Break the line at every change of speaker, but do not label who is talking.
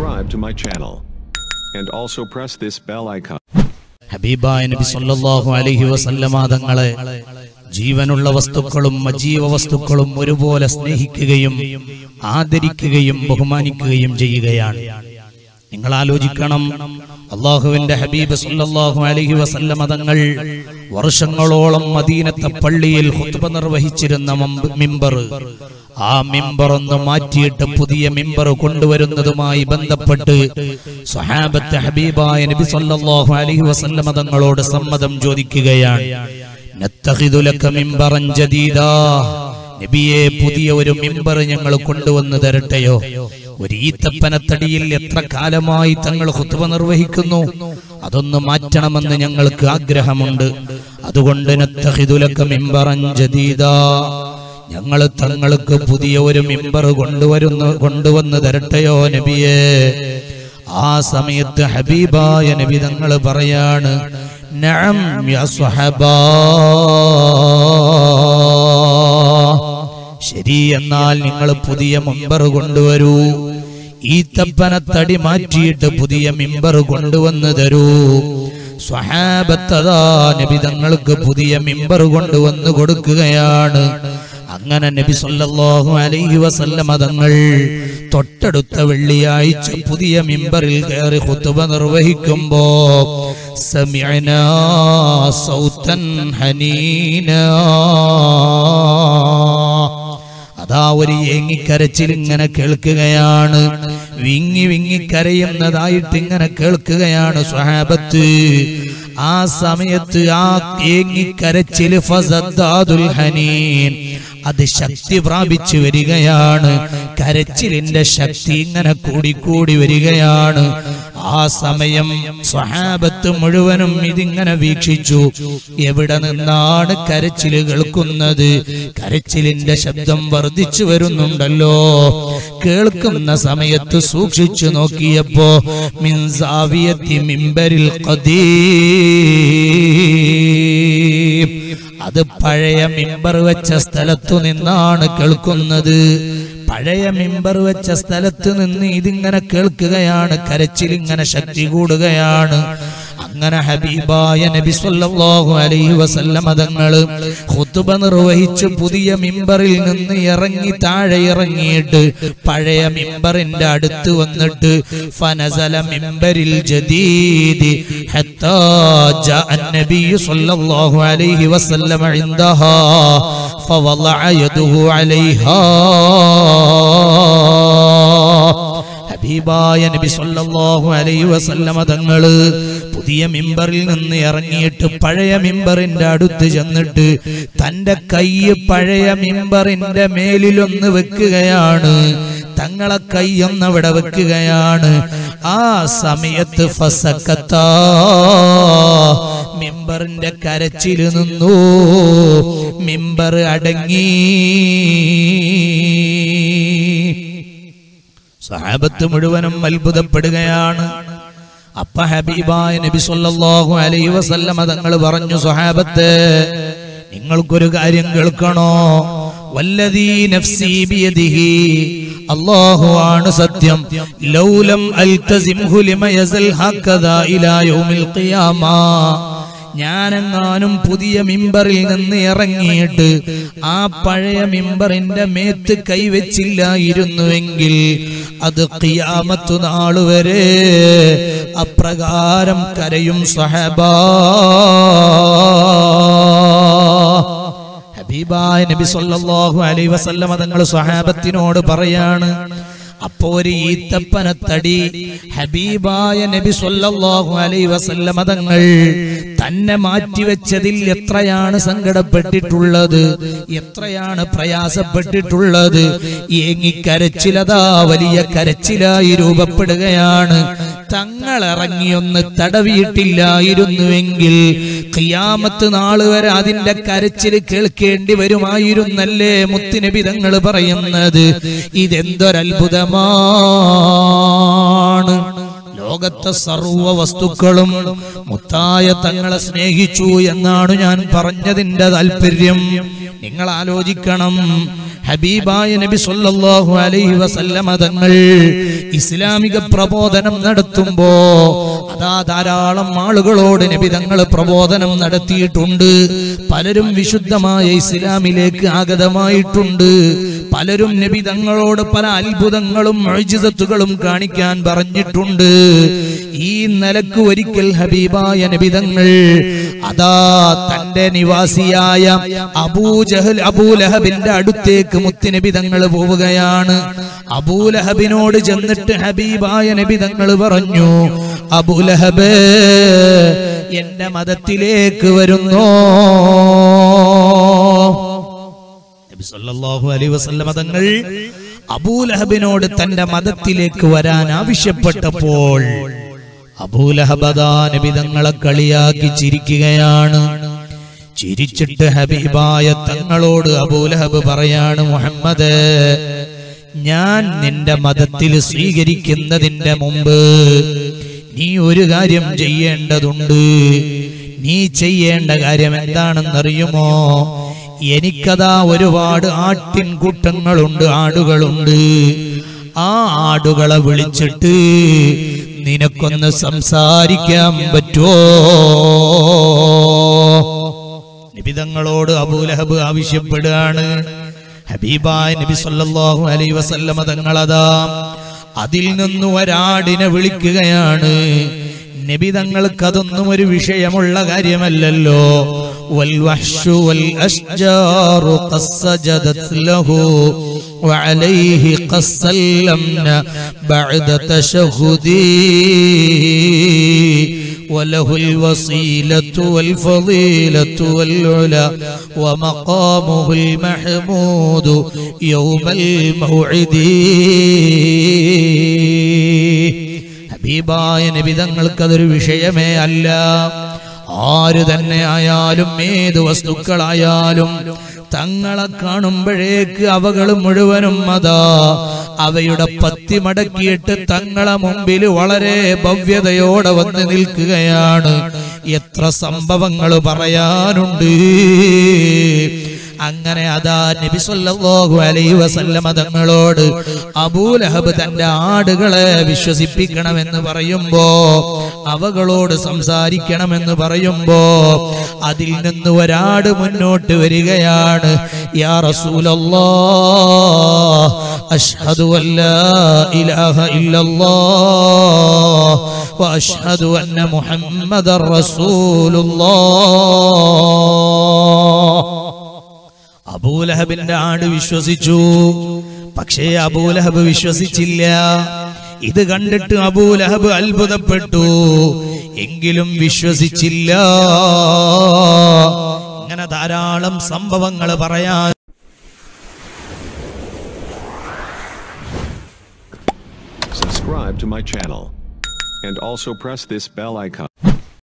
subscribe to my channel. And also press this bell icon.
ഹബീബായ നബി സല്ലല്ലാഹു അലൈഹി വസല്ലമ തങ്ങളെ ജീവനുള്ള വസ്തുക്കളും അജീവ വസ്തുക്കളും ഒരുപോലെ സ്നേഹിക്കുകയും ആദരിക്കുകയും ബഹുമാനിക്കുകയും ചെയ്യുകയാണ് നിങ്ങൾ ആലോചിക്കണം അള്ളാഹുവിന്റെ ഹബീബ് സല്ലല്ലാഹു അലൈഹി വസല്ലമ തങ്ങൾ വർഷങ്ങളോളം മദീനത്തെ പള്ളിയിൽ ഖുത്ബ നിർവഹിച്ചിരുന്ന മമ്പ് മിമ്പർ ആ മിമ്പർ ഒന്ന് മാറ്റിയിട്ട് പുതിയ മിമ്പർ കൊണ്ടുവരുന്നതുമായി ബന്ധപ്പെട്ട് സ്വഹാബത്ത് ഹബീബായ നബി സല്ലല്ലാഹു അലൈഹി വസല്ലമ തങ്ങളോട് സമ്മതം ചോദിക്കുകയാണ് നത്തഖിദു ലക മിമ്പറൻ ജദീദാ നബിയെ പുതിയ ഒരു മിമ്പർ ഞങ്ങൾ കൊണ്ടുവന്ന് തരട്ടെയോ ഒരു ഈത്തപ്പനത്തടിയിൽ എത്ര കാലമായി തങ്ങൾ ഹുത്തുവ നിർവഹിക്കുന്നു അതൊന്ന് മാറ്റണമെന്ന് ഞങ്ങൾക്ക് ആഗ്രഹമുണ്ട് അതുകൊണ്ട് നത്തഖിദു ലക മിമ്പറൻ ജദീദാ ഞങ്ങൾ തങ്ങൾക്ക് പുതിയ ഒരു മിമ്പർ കൊണ്ടുവരുന്ന കൊണ്ടുവന്ന് തരട്ടെയോ നബിയെ ആ സമയത്ത് ഹബീബായ നബി തങ്ങൾ പറയാണ് നഅം യാ സ്വഹബാ ശരി എന്നാൽ നിങ്ങൾ പുതിയ മിമ്പർ കൊണ്ടുവരൂ ഈ തപ്പനത്തടി മാറ്റിയിട്ട് പുതിയ മിമ്പർ കൊണ്ടുവന്ന് തരൂ സ്വഹാബത്തതാ നബി തങ്ങൾക്ക് പുതിയ മിമ്പർ കൊണ്ടുവന്ന് കൊടുക്കുകയാണ് അങ്ങനെ നബി സല്ലല്ലാഹു അലൈഹി വസല്ലമ തങ്ങൾ തൊട്ടടുത്ത വെള്ളിയാഴ്ച പുതിയ മിമ്പറിൽ കയറി ഖുത്ബ നിർവഹിക്കുമ്പോ സമിഅനാ സൗതൻ ഹനീനാ അതാ ഒരു ഏങ്ങിക്കരച്ചിൽ ഇങ്ങനെ കേൾക്കുകയാണ് വിങ്ങി വിങ്ങി കരയുന്നതായിട്ട് ഇങ്ങനെ കേൾക്കുകയാണ് സ്വഹാബത്ത് ആ സമയത്ത് ആ ഏങ്ങിക്കരച്ചില് ഫസദ്ദാദുൽ ഹനീൻ അത് ശക്തി പ്രാപിച്ചു വരികയാണ് കരച്ചിലിന്റെ ശക്തി ഇങ്ങനെ കൂടിക്കൂടി വരികയാണ് ആ സമയം സ്വഹാബത്ത് മുഴുവനും ഇതിങ്ങനെ വീക്ഷിച്ചു എവിടെ നിന്നാണ് കരച്ചില് കേൾക്കുന്നത് കരച്ചിലിന്റെ ശബ്ദം വർദ്ധിച്ചു വരുന്നുണ്ടല്ലോ കേൾക്കുന്ന സമയത്ത് സൂക്ഷിച്ചു നോക്കിയപ്പോ മിൻസാവിയത്തി മിമ്പരിൽ ഖദീം അത് പഴയ മിമ്പർ വെച്ച സ്ഥലത്തു നിന്നാണ് കേൾക്കുന്നത് പഴയ മിമ്പർ വെച്ച സ്ഥലത്ത് നിന്ന് ഇതിങ്ങനെ കേൾക്കുകയാണ് കരച്ചിൽ ഇങ്ങനെ ശക്തി കൂടുകയാണ് അങ്ങനെ ഹബീബായ നബി സല്ലല്ലാഹു അലൈഹി വസല്ലമ തങ്ങള് ഖുത്ബ നിർവഹിച്ച് പുതിയ മിമ്പറിൽ നിന്ന് ഇറങ്ങി താഴെ ഇറങ്ങിയിട്ട് പഴയ മിമ്പറിന്റെ അടുത്ത് വന്നിട്ട് ഫനസല മിമ്പരിൽ ജദീദ് ഹത്താ ജാ النبي صلى الله عليه وسلم عندها فوضع يده عليها ഹബീബായ നബി സല്ലല്ലാഹു അലൈഹി വസല്ലമ തങ്ങള് പുതിയ മിമ്പറിൽ നിന്ന് ഇറങ്ങിയിട്ട് പഴയ മിമ്പറിന്റെ അടുത്ത് ചെന്നിട്ട് തന്റെ കൈ പഴയ മിമ്പറിന്റെ മേലിലൊന്ന് വെക്കുകയാണ് തങ്ങളെ കൈയൊന്ന് അവിടെ വെക്കുകയാണ് ആ സമയത്ത് ഫസക്കത്താ മിമ്പറിന്റെ കരച്ചില് നിന്നു മിമ്പർ അടങ്ങി സഹാബത്ത് മുഴുവനും അത്ഭുതപ്പെടുകയാണ് അപ്പ ഹബീബായ നബി സല്ലല്ലാഹു അലൈഹി വസല്ലമ തങ്ങൾ പറഞ്ഞു സ്വഹാബത്ത് നിങ്ങൾക്കൊരു കാര്യം കേൾക്കണോ വല്ലദീ നഫ്സി ബിയദിഹി അല്ലാഹു ആണ് സത്യം ലൗലം അൽതസിംഹു ലിമ യസൽ ഹക്കദാ ഇലാ യൗമിൽ ഖിയാമ ഞാനെങ്ങാനും പുതിയ മിമ്പറിൽ നിന്ന് ഇറങ്ങിയിട്ട് ആ പഴയ മിമ്പറിന്റെ മേത്ത് കൈവച്ചില്ലായിരുന്നുവെങ്കിൽ അത് ഖിയാമത്തു നാളുവരെ അപ്രകാരം കരയും സഹബാ ഹബീബായ നബി സല്ലല്ലാഹു അലൈഹി വസല്ലമ തങ്ങൾ സ്വഹാബത്തിനോട് പറയാണ് അപ്പോ ഒരു ഈത്തപ്പനത്തടി ഹബീബായ നബി സല്ലല്ലാഹു അലൈഹി വസല്ലമ തങ്ങൾ തന്നെ മാറ്റിവെച്ചതിൽ എത്രയാണ് സങ്കടപ്പെട്ടിട്ടുള്ളത് എത്രയാണ് പ്രയാസപ്പെട്ടിട്ടുള്ളത് ഏങ്ങിക്കരച്ചിലതാ വലിയ കരച്ചിലായി രൂപപ്പെടുകയാണ് തങ്ങൾ ഇറങ്ങിയൊന്ന് തടവിയിട്ടില്ലായിരുന്നുവെങ്കിൽ ഖിയാമത്ത് നാള് വരെ അതിന്റെ കരച്ചിൽ കേൾക്കേണ്ടി വരുമായിരുന്നല്ലേ മുത്തുനബി തങ്ങൾ പറയുന്നത് ഇതെന്തൊരത്ഭുതമാണ് ലോകത്തെ സർവ വസ്തുക്കളും മുത്തായ തങ്ങളെ സ്നേഹിച്ചു എന്നാണ് ഞാൻ പറഞ്ഞതിന്റെ താല്പര്യം നിങ്ങൾ ആലോചിക്കണം ഹബീബായ നബി സല്ലല്ലാഹു അലൈഹി വസല്ലമ തങ്ങൾ ഇസ്ലാമിക പ്രബോധനം നടത്തുമ്പോ അതാ ധാരാളം ആളുകളോട് നബി തങ്ങൾ പ്രബോധനം നടത്തിയിട്ടുണ്ട് പലരും വിശുദ്ധമായ ഇസ്ലാമിലേക്ക് ആഗതമായിട്ടുണ്ട് പലരും നബി തങ്ങളോട് പല അത്ഭുതങ്ങളും മുഅ്ജിസത്തുകളും കാണിക്കാൻ പറഞ്ഞിട്ടുണ്ട് ഈ നിലക്ക് ഒരിക്കൽ ഹബീബായ നബി തങ്ങൾ അതാ തന്റെ നിവാസിയായ അബൂജഹൽ അബൂലഹബിന്റെ അടുത്തേക്ക് മുത്തുനബി തങ്ങൾ പോവുകയാണ് അബൂലഹബിനോട് ചെന്നിട്ട് ഹബീബായ നബി തങ്ങൾ പറഞ്ഞു അബൂലഹബ് എന്റെ മതത്തിലേക്ക് വരുന്നോ നബി സല്ലല്ലാഹു അലൈഹി വസല്ലമ തങ്ങൾ അബൂലഹബിനോട് തന്റെ മതത്തിലേക്ക് വരാൻ ആവശ്യപ്പെട്ടപ്പോൾ അബൂലഹബദാ നബി തങ്ങളെ കളിയാക്കി ചിരിക്കുകയാണ് ചിരിച്ചിട്ട് ഹബീബായ തങ്ങളോട് അബൂലഹബ് പറയാണ് മുഹമ്മദ് ഞാൻ നിന്റെ മതത്തിൽ സ്വീകരിക്കുന്നതിന്റെ മുമ്പ് നീ ഒരു കാര്യം ചെയ്യേണ്ടതുണ്ട് നീ ചെയ്യേണ്ട കാര്യം എന്താണെന്നറിയുമോ എനിക്കതാ ഒരുപാട് ആട്ടിൻകൂട്ടങ്ങളുണ്ട് ആടുകളുണ്ട് ആ ആടുകളെ വിളിച്ചിട്ട് നിനക്കൊന്ന് സംസാരിക്കാൻ പറ്റുമോ നിബിതങ്ങളോട് അബൂലഹബ് ആവശ്യപ്പെടുകയാണ് ഹബീബായ നബി സല്ലല്ലാഹു അലൈഹി വസല്ലമ തങ്ങളതാ അതിൽ നിന്ന് ഒരാടിനെ വിളിക്കുകയാണ് നബി തങ്ങൾക്ക് അതൊന്നും ഒരു വിഷയമുള്ള കാര്യമല്ലല്ലോ والوحش والأشجار قد سجدت له وعليه قد سلمنا بعد تشهدي وله الوصيلة والفضيلة والعلا ومقامه المحمود يوم الموعد ഹബീബായ നബിതങ്ങൾക്കതൊരു വിഷയമേ അല്ല ആര് തന്നെ ആയാലും ഏത് വസ്തുക്കളായാലും തങ്ങളെ കാണുമ്പോഴേക്ക് അവകൾ മുഴുവനും അതാ അവയുടെ പത്തി മടക്കിയിട്ട് തങ്ങളെ മുമ്പിൽ വളരെ ഭവ്യതയോടെ വന്ന് നിൽക്കുകയാണ് എത്ര സംഭവങ്ങൾ പറയാനുണ്ട് അങ്ങനെ അതാ നബി സല്ലല്ലാഹു അലൈഹി വസല്ലമ തങ്ങളോട് അബൂലഹബ് തന്റെ ആടുകളെ വിശ്വസിപ്പിക്കണമെന്ന് പറയുമ്പോ അവകളോട് സംസാരിക്കണമെന്ന് പറയുമ്പോ അതിൽ നിന്ന് ഒരാട് മുന്നോട്ട് വരികയാണ് യാ റസൂലല്ലാ അഷ്ഹദു അല്ലാ ഇലാഹ ഇല്ലല്ലാ واشهد ان محمد رسول الله അബൂലഹബിന്റെ ആട് വിശ്വസിച്ചു പക്ഷേ അബൂലഹബ് വിശ്വസിച്ചില്ല ഇത് കണ്ടിട്ട് അബൂലഹബ് അത്ഭുതപ്പെട്ടു എങ്കിലും വിശ്വസിച്ചില്ല ഇങ്ങനെ ധാരാളം സംഭവങ്ങൾ പറയാൻ
Subscribe to my channel. And also press this bell icon.